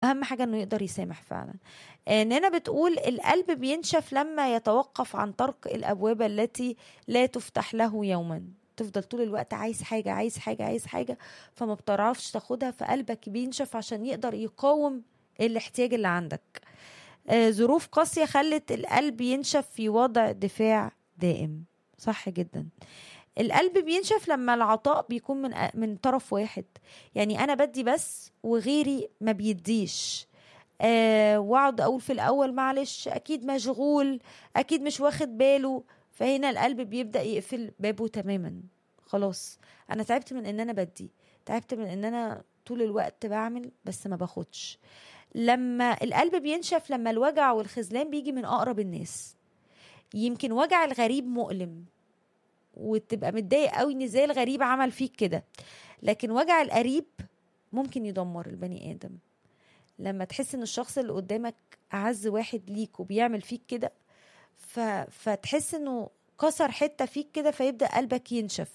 اهم حاجه انه يقدر يسامح فعلا اننا بتقول القلب بينشف لما يتوقف عن طرق الابواب التي لا تفتح له يوما تفضل طول الوقت عايز حاجه عايز حاجه عايز حاجه فما بتعرفش تاخدها فقلبك بينشف عشان يقدر يقاوم الاحتياج اللي عندك آه، ظروف قاسيه خلت القلب ينشف في وضع دفاع دائم صح جدا القلب بينشف لما العطاء بيكون من من طرف واحد يعني انا بدي بس وغيري ما بيديش آه واقعد اقول في الاول معلش اكيد مشغول اكيد مش واخد باله فهنا القلب بيبدا يقفل بابه تماما خلاص انا تعبت من ان انا بدي تعبت من ان انا طول الوقت بعمل بس ما باخدش لما القلب بينشف لما الوجع والخذلان بيجي من اقرب الناس يمكن وجع الغريب مؤلم وتبقى متضايق قوي ان ازاي الغريب عمل فيك كده لكن وجع القريب ممكن يدمر البني ادم لما تحس ان الشخص اللي قدامك اعز واحد ليك وبيعمل فيك كده ف... فتحس انه كسر حته فيك كده فيبدا قلبك ينشف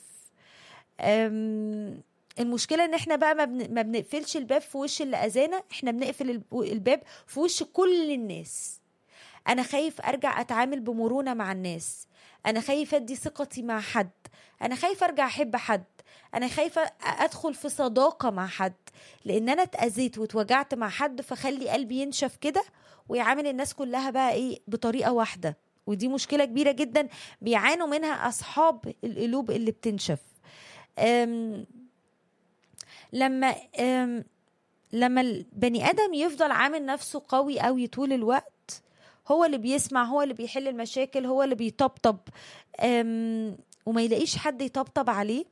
أم... المشكلة ان احنا بقى ما, بن... ما بنقفلش الباب في وش اللي اذانا احنا بنقفل الب- الباب في وش كل الناس انا خايف ارجع اتعامل بمرونة مع الناس انا خايف ادي ثقتي مع حد انا خايف ارجع احب حد انا خايفة ادخل في صداقة مع حد لان انا اتأذيت واتوجعت مع حد فخلي قلبي ينشف كده ويعامل الناس كلها بقى ايه بطريقة واحدة ودي مشكلة كبيرة جدا بيعانوا منها اصحاب القلوب اللي بتنشف أم لما أم لما البني ادم يفضل عامل نفسه قوي قوي طول الوقت هو اللي بيسمع هو اللي بيحل المشاكل هو اللي بيطبطب أم، وما يلاقيش حد يطبطب عليه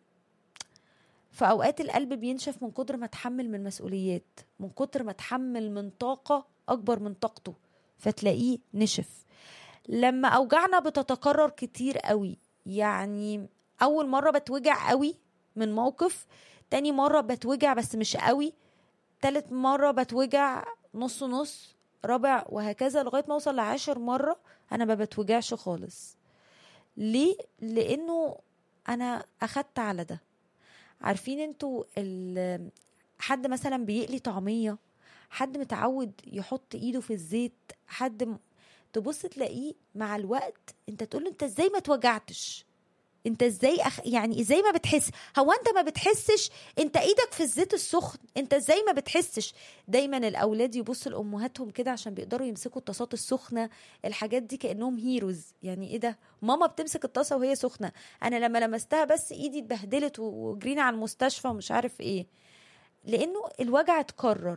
فأوقات القلب بينشف من كتر ما اتحمل من مسؤوليات من كتر ما اتحمل من طاقة أكبر من طاقته فتلاقيه نشف لما أوجعنا بتتكرر كتير قوي يعني أول مرة بتوجع قوي من موقف تاني مرة بتوجع بس مش قوي تالت مرة بتوجع نص نص رابع وهكذا لغاية ما أوصل لعاشر مرة أنا ما بتوجعش خالص ليه؟ لأنه أنا أخدت على ده عارفين انتوا ال- حد مثلا بيقلي طعمية حد متعود يحط ايده في الزيت حد م- تبص تلاقيه مع الوقت انت تقول له انت ازاي ما توجعتش انت ازاي أخ... يعني ازاي ما بتحس هو انت ما بتحسش انت ايدك في الزيت السخن انت ازاي ما بتحسش دايما الاولاد يبصوا لامهاتهم كده عشان بيقدروا يمسكوا الطاسات السخنه الحاجات دي كانهم هيروز يعني ايه ده ماما بتمسك الطاسه وهي سخنه انا لما لمستها بس ايدي اتبهدلت و- وجرينا على المستشفى ومش عارف ايه لانه الوجع اتكرر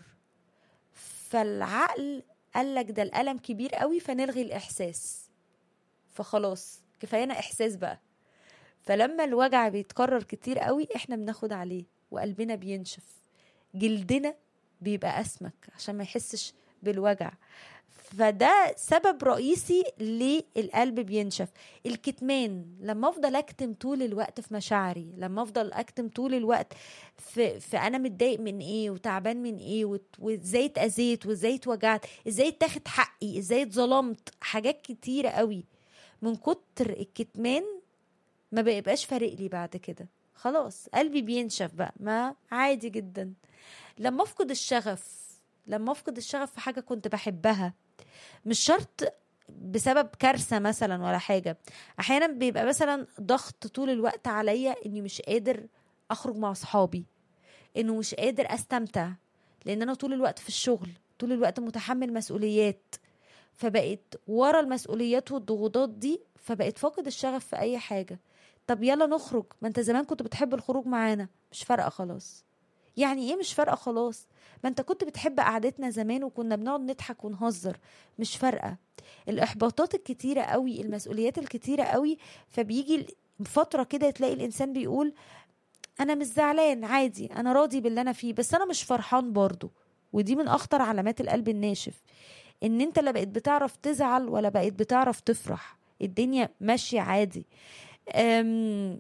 فالعقل قال لك ده الالم كبير قوي فنلغي الاحساس فخلاص كفايانا احساس بقى فلما الوجع بيتكرر كتير قوي احنا بناخد عليه وقلبنا بينشف جلدنا بيبقى اسمك عشان ما يحسش بالوجع فده سبب رئيسي ليه القلب بينشف الكتمان لما افضل اكتم طول الوقت في مشاعري لما افضل اكتم طول الوقت في, في انا متضايق من ايه وتعبان من ايه وت- وازاي اتاذيت وازاي اتوجعت ازاي اتاخد حقي ازاي اتظلمت حاجات كتيره قوي من كتر الكتمان ما بيبقاش فارق لي بعد كده خلاص قلبي بينشف بقى ما عادي جدا لما افقد الشغف لما افقد الشغف في حاجه كنت بحبها مش شرط بسبب كارثه مثلا ولا حاجه احيانا بيبقى مثلا ضغط طول الوقت عليا اني مش قادر اخرج مع اصحابي انه مش قادر استمتع لان انا طول الوقت في الشغل طول الوقت متحمل مسؤوليات فبقيت ورا المسؤوليات والضغوطات دي فبقيت فاقد الشغف في اي حاجه طب يلا نخرج ما انت زمان كنت بتحب الخروج معانا مش فارقه خلاص يعني ايه مش فارقه خلاص ما انت كنت بتحب قعدتنا زمان وكنا بنقعد نضحك ونهزر مش فارقه الاحباطات الكتيره قوي المسؤوليات الكتيره قوي فبيجي فتره كده تلاقي الانسان بيقول انا مش زعلان عادي انا راضي باللي انا فيه بس انا مش فرحان برضو ودي من اخطر علامات القلب الناشف ان انت لا بقيت بتعرف تزعل ولا بقيت بتعرف تفرح الدنيا ماشيه عادي أم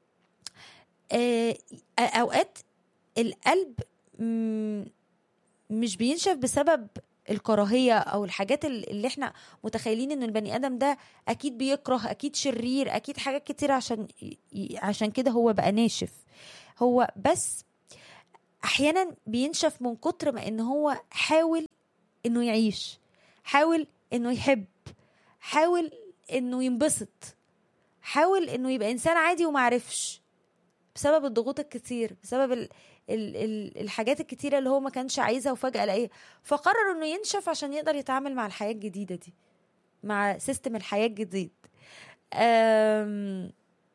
آه، اوقات القلب مم، مش بينشف بسبب الكراهيه او الحاجات ال- اللي احنا متخيلين ان البني ادم ده اكيد بيكره اكيد شرير اكيد حاجات كتير عشان ي- ي- عشان كده هو بقى ناشف هو بس احيانا بينشف من كتر ما ان هو حاول انه يعيش حاول انه يحب حاول انه ينبسط حاول انه يبقى انسان عادي ومعرفش بسبب الضغوط الكتير بسبب ال ال ال الحاجات الكتيرة اللي هو ما كانش عايزها وفجأة لقيها فقرر انه ينشف عشان يقدر يتعامل مع الحياة الجديدة دي مع سيستم الحياة الجديد أم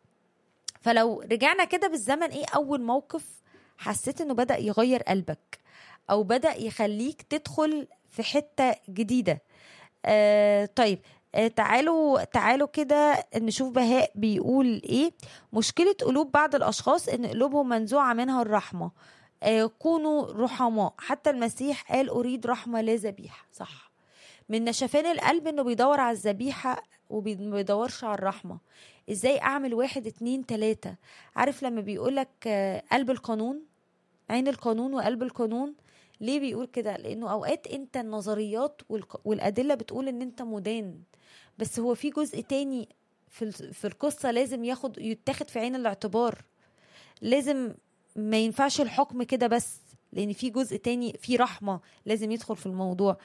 فلو رجعنا كده بالزمن ايه اول موقف حسيت انه بدأ يغير قلبك او بدأ يخليك تدخل في حتة جديدة آه طيب آه تعالوا تعالوا كده نشوف بهاء بيقول ايه مشكلة قلوب بعض الاشخاص ان قلوبهم منزوعة منها الرحمة آه كونوا رحماء حتى المسيح قال اريد رحمة لا ذبيحة صح من نشفان القلب انه بيدور على الذبيحة وبيدورش على الرحمة ازاي اعمل واحد اتنين تلاتة عارف لما بيقولك آه قلب القانون عين القانون وقلب القانون ليه بيقول كده لانه اوقات انت النظريات والادله بتقول ان انت مدان بس هو في جزء تاني في في القصه لازم ياخد يتاخد في عين الاعتبار لازم ما ينفعش الحكم كده بس لان في جزء تاني في رحمه لازم يدخل في الموضوع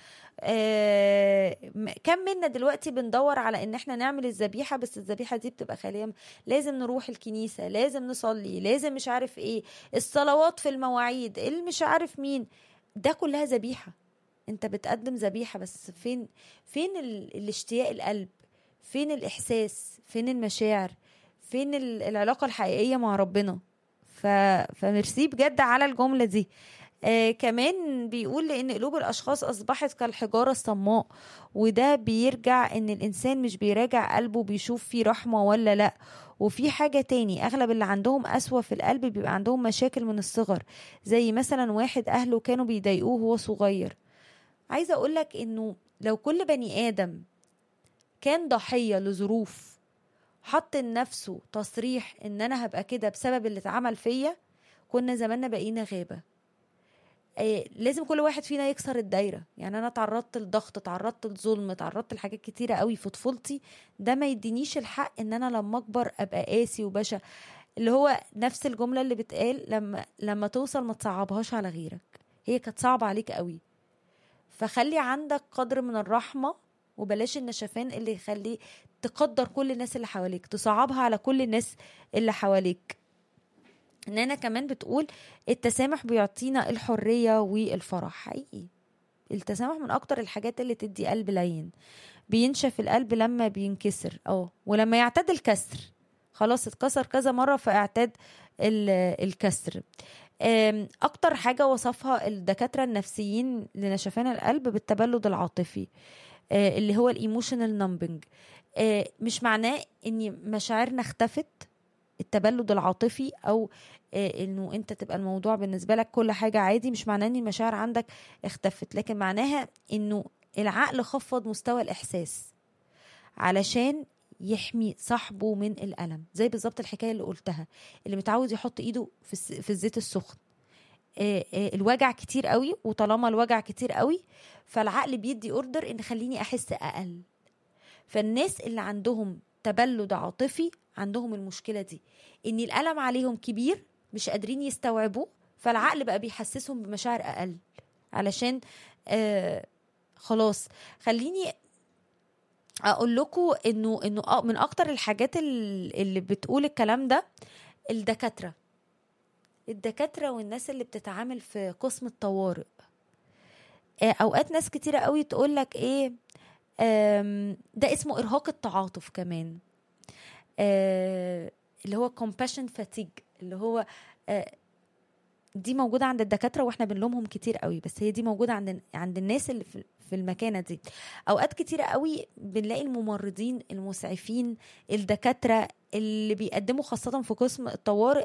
آه كم منا دلوقتي بندور على ان احنا نعمل الذبيحه بس الذبيحه دي بتبقى خاليه لازم نروح الكنيسه لازم نصلي لازم مش عارف ايه الصلوات في المواعيد اللي مش عارف مين ده كلها ذبيحه انت بتقدم ذبيحه بس فين فين ال... الاشتياق القلب فين الاحساس فين المشاعر فين العلاقه الحقيقيه مع ربنا ف... فميرسي بجد على الجمله دي آه كمان بيقول لان قلوب الاشخاص اصبحت كالحجاره الصماء وده بيرجع ان الانسان مش بيراجع قلبه بيشوف فيه رحمه ولا لا وفي حاجة تاني أغلب اللي عندهم قسوة في القلب بيبقى عندهم مشاكل من الصغر زي مثلا واحد أهله كانوا بيضايقوه وهو صغير عايزة أقولك إنه لو كل بني آدم كان ضحية لظروف حط لنفسه تصريح إن أنا هبقى كده بسبب اللي اتعمل فيا كنا زماننا بقينا غابة آه لازم كل واحد فينا يكسر الدايرة يعني أنا تعرضت لضغط تعرضت لظلم تعرضت لحاجات كتيرة قوي في طفولتي ده ما يدينيش الحق إن أنا لما أكبر أبقى قاسي وبشع اللي هو نفس الجملة اللي بتقال لما لما توصل ما تصعبهاش على غيرك هي كانت صعبة عليك قوي فخلي عندك قدر من الرحمة وبلاش النشفان اللي يخليه تقدر كل الناس اللي حواليك تصعبها على كل الناس اللي حواليك نانا كمان بتقول التسامح بيعطينا الحرية والفرح حقيقي التسامح من أكتر الحاجات اللي تدي قلب لين بينشف القلب لما بينكسر اه ولما يعتاد الكسر خلاص اتكسر كذا مرة فاعتاد الكسر اكتر حاجه وصفها الدكاتره النفسيين لنشفان القلب بالتبلد العاطفي اللي هو الايموشنال نمبنج مش معناه ان مشاعرنا اختفت التبلد العاطفي او انه انت تبقى الموضوع بالنسبه لك كل حاجه عادي مش معناه ان المشاعر عندك اختفت لكن معناها انه العقل خفض مستوى الاحساس علشان يحمي صاحبه من الالم زي بالظبط الحكايه اللي قلتها اللي متعود يحط ايده في, في الزيت السخن آه آه الوجع كتير قوي وطالما الوجع كتير قوي فالعقل بيدي اوردر ان خليني احس اقل فالناس اللي عندهم تبلد عاطفي عندهم المشكله دي ان الالم عليهم كبير مش قادرين يستوعبوه فالعقل بقى بيحسسهم بمشاعر اقل علشان آه خلاص خليني اقول لكم انه انه من اكتر الحاجات اللي بتقول الكلام ده الدكاتره الدكاتره والناس اللي بتتعامل في قسم الطوارئ اوقات ناس كتيره قوي تقول لك ايه ده اسمه ارهاق التعاطف كمان اللي هو compassion fatigue اللي هو دي موجوده عند الدكاتره واحنا بنلومهم كتير قوي بس هي دي موجوده عند عند الناس اللي في في المكانه دي اوقات كتيره قوي بنلاقي الممرضين المسعفين الدكاتره اللي بيقدموا خاصه في قسم الطوارئ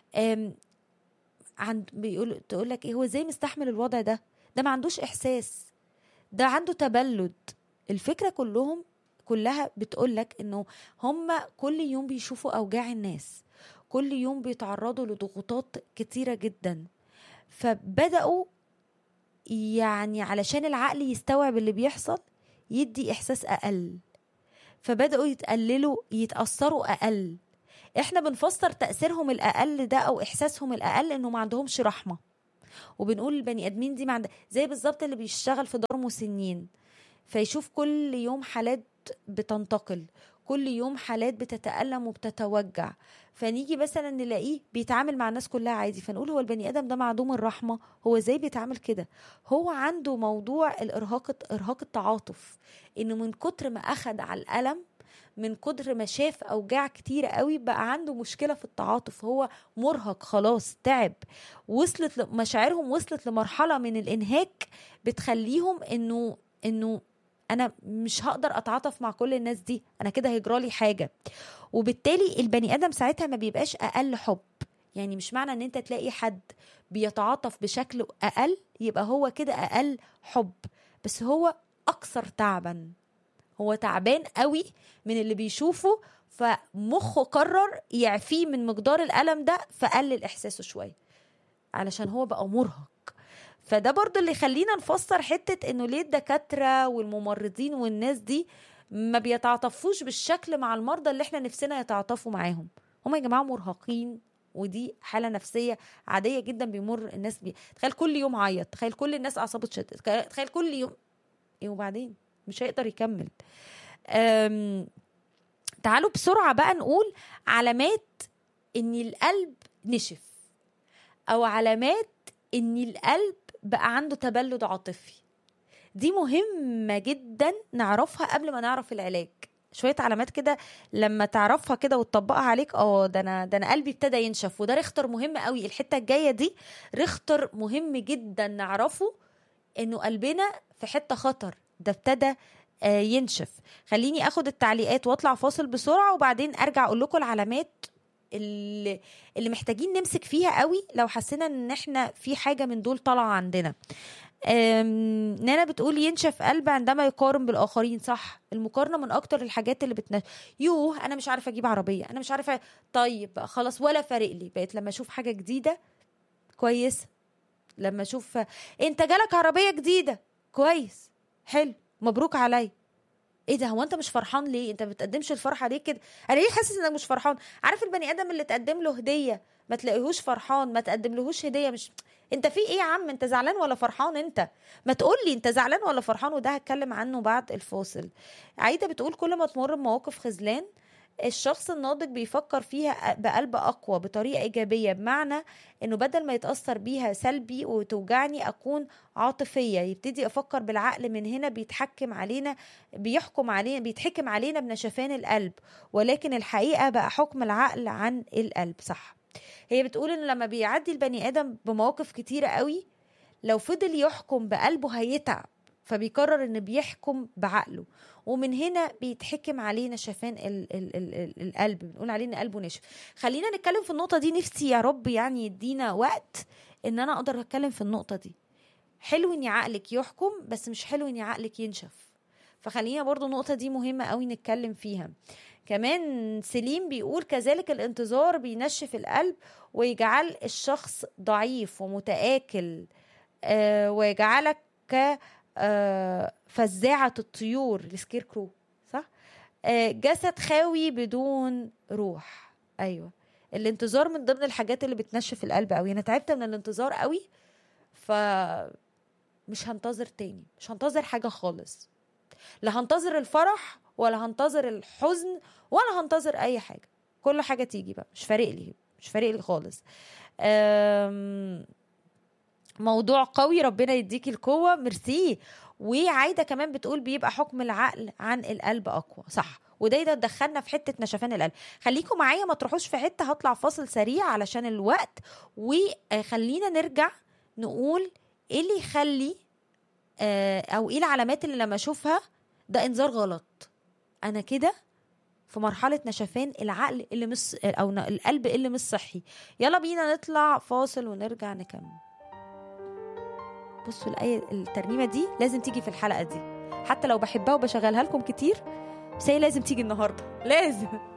عند بيقول تقول لك ايه هو ازاي مستحمل الوضع ده ده ما عندوش احساس ده عنده تبلد الفكره كلهم كلها بتقول لك انه هم كل يوم بيشوفوا اوجاع الناس كل يوم بيتعرضوا لضغوطات كتيره جدا فبداوا يعني علشان العقل يستوعب اللي بيحصل يدي احساس اقل فبداوا يتقللوا يتاثروا اقل احنا بنفسر تاثيرهم الاقل ده او احساسهم الاقل انه ما عندهمش رحمه وبنقول البني ادمين دي مع زي بالظبط اللي بيشتغل في دار مسنين فيشوف كل يوم حالات بتنتقل كل يوم حالات بتتألم وبتتوجع فنيجي مثلا نلاقيه بيتعامل مع الناس كلها عادي فنقول هو البني ادم ده معدوم الرحمه هو ازاي بيتعامل كده هو عنده موضوع الارهاق ارهاق التعاطف انه من كتر ما اخد على الالم من كتر ما شاف اوجاع كتير قوي بقى عنده مشكله في التعاطف هو مرهق خلاص تعب وصلت مشاعرهم وصلت لمرحله من الانهاك بتخليهم انه انه انا مش هقدر اتعاطف مع كل الناس دي انا كده هيجرالي حاجه وبالتالي البني ادم ساعتها ما بيبقاش اقل حب يعني مش معنى ان انت تلاقي حد بيتعاطف بشكل اقل يبقى هو كده اقل حب بس هو اكثر تعبا هو تعبان قوي من اللي بيشوفه فمخه قرر يعفيه من مقدار الالم ده فقلل احساسه شويه علشان هو بقى مرهق فده برضو اللي يخلينا نفسر حتة انه ليه الدكاترة والممرضين والناس دي ما بيتعاطفوش بالشكل مع المرضى اللي احنا نفسنا يتعاطفوا معاهم هم يا جماعة مرهقين ودي حالة نفسية عادية جدا بيمر الناس بيه تخيل كل يوم عيط تخيل كل الناس أعصابه تشتت تخيل كل يوم ايه وبعدين مش هيقدر يكمل أم... تعالوا بسرعة بقى نقول علامات ان القلب نشف او علامات ان القلب بقى عنده تبلد عاطفي دي مهمة جدا نعرفها قبل ما نعرف العلاج شوية علامات كده لما تعرفها كده وتطبقها عليك اه ده انا ده انا قلبي ابتدى ينشف وده ريختر مهم قوي الحتة الجاية دي ريختر مهم جدا نعرفه انه قلبنا في حتة خطر ده ابتدى آه ينشف خليني اخد التعليقات واطلع فاصل بسرعة وبعدين ارجع اقول لكم العلامات اللي, اللي محتاجين نمسك فيها قوي لو حسينا ان احنا في حاجه من دول طالعه عندنا نانا بتقول ينشف قلب عندما يقارن بالاخرين صح المقارنه من اكتر الحاجات اللي بتنشف يوه انا مش عارفه اجيب عربيه انا مش عارفه طيب بقى خلاص ولا فارق لي بقيت لما اشوف حاجه جديده كويسه لما اشوف انت جالك عربيه جديده كويس حلو مبروك عليا ايه ده هو انت مش فرحان ليه انت ما بتقدمش الفرحه ليه كده انا ليه حاسس انك مش فرحان عارف البني ادم اللي تقدم له هديه ما تلاقيهوش فرحان ما تقدم لهوش هديه مش انت في ايه يا عم انت زعلان ولا فرحان انت ما تقول لي انت زعلان ولا فرحان وده هتكلم عنه بعد الفاصل عايده بتقول كل ما تمر بمواقف خذلان الشخص الناضج بيفكر فيها بقلب اقوى بطريقه ايجابيه بمعنى انه بدل ما يتاثر بيها سلبي وتوجعني اكون عاطفيه يبتدي افكر بالعقل من هنا بيتحكم علينا بيحكم علينا بيتحكم علينا بنشفان القلب ولكن الحقيقه بقى حكم العقل عن القلب صح هي بتقول ان لما بيعدي البني ادم بمواقف كتيره قوي لو فضل يحكم بقلبه هيتعب فبيقرر ان بيحكم بعقله ومن هنا بيتحكم علينا شفان ال ال ال ال القلب بنقول عليه ان قلبه نشف خلينا نتكلم في النقطه دي نفسي يا رب يعني يدينا وقت ان انا اقدر اتكلم في النقطه دي حلو ان عقلك يحكم بس مش حلو ان عقلك ينشف فخلينا برضو النقطه دي مهمه قوي نتكلم فيها كمان سليم بيقول كذلك الانتظار بينشف القلب ويجعل الشخص ضعيف ومتآكل آه ويجعلك ك آه فزاعة الطيور السكير كرو صح آه جسد خاوي بدون روح ايوه الانتظار من ضمن الحاجات اللي بتنشف القلب قوي انا تعبت من الانتظار قوي ف مش هنتظر تاني مش هنتظر حاجة خالص لا هنتظر الفرح ولا هنتظر الحزن ولا هنتظر اي حاجة كل حاجة تيجي بقى مش فارق لي مش فارق لي خالص موضوع قوي ربنا يديكي القوة ميرسي وعايده كمان بتقول بيبقى حكم العقل عن القلب اقوى صح وده ده دخلنا في حته نشفان القلب خليكم معايا ما تروحوش في حته هطلع فاصل سريع علشان الوقت وخلينا نرجع نقول ايه اللي يخلي او ايه العلامات اللي لما اشوفها ده انذار غلط انا كده في مرحلة نشفان العقل اللي مش أو القلب اللي مش صحي يلا بينا نطلع فاصل ونرجع نكمل بصوا الآية الترنيمة دي لازم تيجي في الحلقة دي حتى لو بحبها وبشغلها لكم كتير بس هي لازم تيجي النهاردة لازم